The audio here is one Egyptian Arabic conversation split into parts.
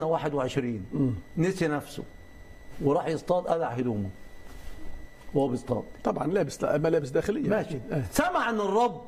21 نسي نفسه وراح يصطاد قلع هدومه وهو بيصطاد طبعا لابس ملابس داخليه ماشي آه، سمع ان الرب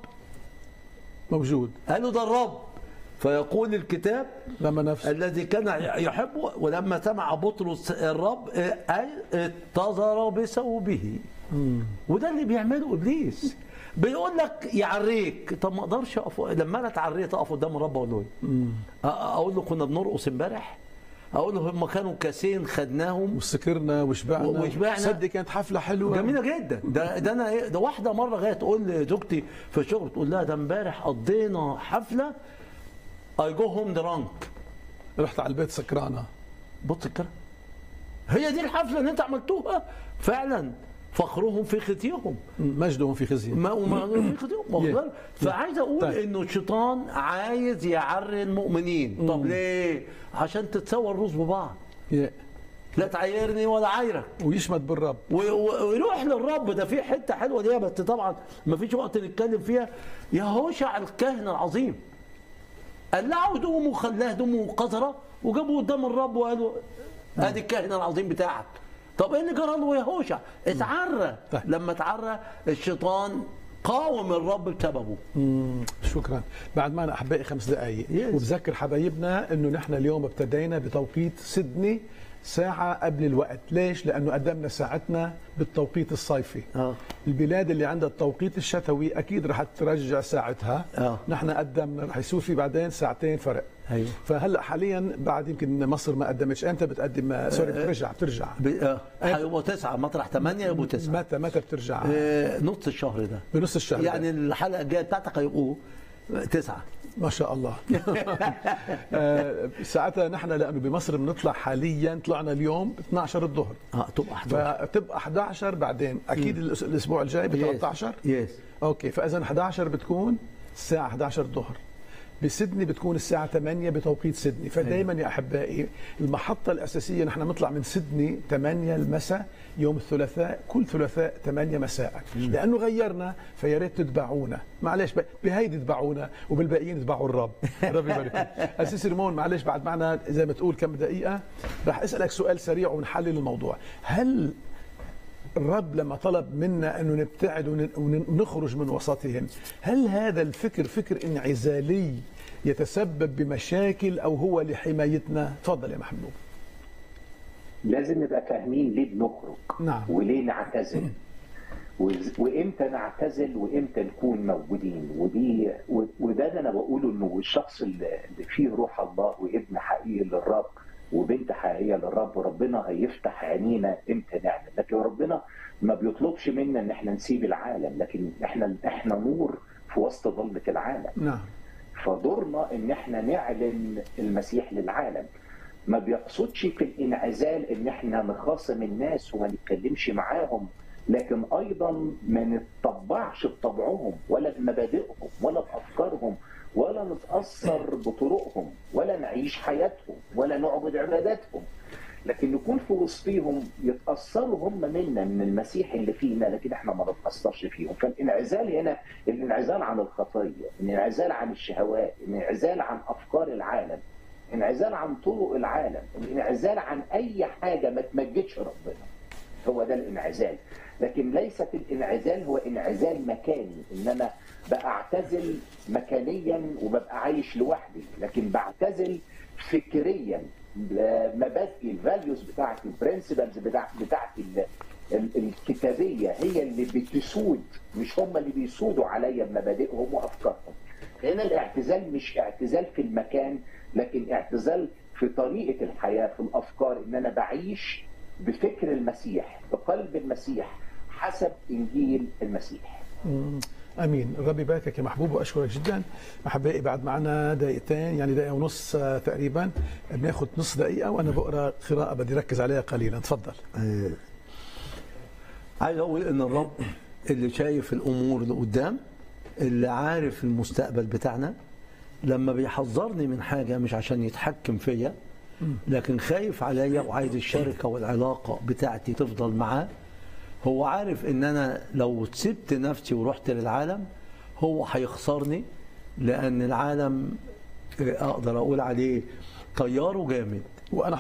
موجود قالوا ده الرب فيقول الكتاب لما نفسه الذي كان يحبه ولما سمع بطرس الرب اي اتظر بثوبه وده اللي بيعمله ابليس بيقول لك يعريك طب ما اقدرش اقف لما انا اتعريت اقف قدام الرب اقول له ايه؟ أ- اقول له كنا بنرقص امبارح اقول له هم كانوا كاسين خدناهم وسكرنا وشبعنا وشبعنا. صدق كانت حفله حلوه جميله جدا ده ده انا إيه- ده واحده مره جايه تقول لزوجتي في الشغل تقول لها ده امبارح قضينا حفله اي جو هوم درانك رحت على البيت سكرانه بص الكلام هي دي الحفله اللي انت عملتوها فعلا فخرهم في ختيهم مجدهم في خزي ما وما في ختيهم واخد Yeah. بالك؟ فعايز اقول طيب. انه الشيطان عايز يعري المؤمنين طب ليه عشان تتساوى الروس ببعض يا- لا تعيرني ولا عايرك ويشمت بالرب و- و- ويروح للرب ده في حته حلوه دي بس طبعا ما فيش وقت نتكلم فيها يهوشع الكاهن العظيم قلعوا هدومه وخلاه هدومه قذره وجابوا قدام الرب وقالوا ادي الكاهن العظيم بتاعك طب ايه اللي جرى له يهوشع اتعرى طيب. لما اتعرى الشيطان قاوم الرب بسببه شكرا بعد ما أنا احبائي خمس دقائق Yes. وبذكر حبايبنا انه نحن اليوم ابتدينا بتوقيت سيدني ساعة قبل الوقت ليش؟ لأنه قدمنا ساعتنا بالتوقيت الصيفي آه. البلاد اللي عندها التوقيت الشتوي أكيد رح ترجع ساعتها آه. نحن قدمنا رح يصير في بعدين ساعتين فرق أيوه. فهلا حاليا بعد يمكن مصر ما قدمتش امتى بتقدم سوري بترجع بترجع ب- آه، هيبقوا تسعه مطرح ثمانيه يبقوا تسعه متى متى بترجع آه، نص الشهر ده بنص الشهر يعني الحلقه الجايه بتاعتك هيبقوا تسعه ما شاء الله آه، ساعتها نحن لانه بمصر بنطلع حاليا طلعنا اليوم 12 الظهر اه تبقى 11 فتبقى 11 بعدين اكيد الأس- الاسبوع الجاي ب 13 يس اوكي فاذا 11 بتكون الساعه 11 الظهر بسدني بتكون الساعة 8 بتوقيت سدني فدائما يا أحبائي المحطة الأساسية نحن نطلع من سدني 8 المساء يوم الثلاثاء كل ثلاثاء 8 مساء لأنه غيرنا فيا ريت تتبعونا معلش ب- بهيدي تتبعونا وبالباقيين تتبعوا الرب ربي يبارك أسيس ريمون معلش بعد معنا زي ما تقول كم دقيقة رح أسألك سؤال سريع ونحلل الموضوع هل الرب لما طلب منا انه نبتعد ون- ون- ونخرج من وسطهم هل هذا الفكر فكر انعزالي يتسبب بمشاكل او هو لحمايتنا تفضل يا محمود لازم نبقى فاهمين ليه بنخرج نعم. وليه نعتزل وز- وامتى نعتزل وامتى نكون موجودين ودي و- وده اللي انا بقوله انه الشخص اللي اللي فيه روح الله وابن حقيقي للرب وبنت حقيقيه للرب ربنا هيفتح عينينا امتى نعمل لكن ربنا ما بيطلبش منا ان احنا نسيب العالم لكن احنا احنا نور في وسط ظلمه العالم نعم فدورنا ان احنا نعلن المسيح للعالم ما بيقصدش في الانعزال ان احنا نخاصم الناس وما نتكلمش معاهم لكن ايضا ما نتطبعش بطبعهم ولا بمبادئهم ولا بافكارهم ولا نتاثر بطرقهم ولا نعيش حياتهم ولا نعبد عباداتهم لكن نكون في وسطهم يتاثروا هم منا من المسيح اللي فينا لكن احنا ما نتاثرش فيهم فالانعزال هنا الانعزال عن الخطيه الانعزال عن الشهوات الانعزال عن افكار العالم الانعزال عن طرق العالم الانعزال عن اي حاجه ما تمجدش ربنا هو ده الانعزال لكن ليست الانعزال هو انعزال مكاني ان انا بعتزل مكانيا وببقى عايش لوحدي لكن بعتزل فكريا مبادئي الفاليوز بتاعتي البرنسبلز بتاعتي بتاعتي ال- ال- الكتابيه هي اللي بتسود مش هم اللي بيسودوا عليا بمبادئهم وافكارهم هنا الاعتزال مش اعتزال في المكان لكن اعتزال في طريقه الحياه في الافكار ان انا بعيش بفكر المسيح بقلب المسيح حسب انجيل المسيح مم. امين الرب يباركك يا محبوب واشكرك جدا احبائي بعد معنا دقيقتين يعني دقيقه ونص آه، تقريبا بناخذ نص دقيقه وانا بقرا قراءه بدي ركز عليها قليلا تفضل آه، عايز اقول ان الرب اللي شايف الامور اللي قدام اللي عارف المستقبل بتاعنا لما بيحذرني من حاجه مش عشان يتحكم فيا لكن خايف عليا وعايز الشركه والعلاقه بتاعتي تفضل معاه هو عارف ان انا لو سبت نفسي ورحت للعالم هو هيخسرني لان العالم آه، اقدر اقول عليه طياره جامد وانا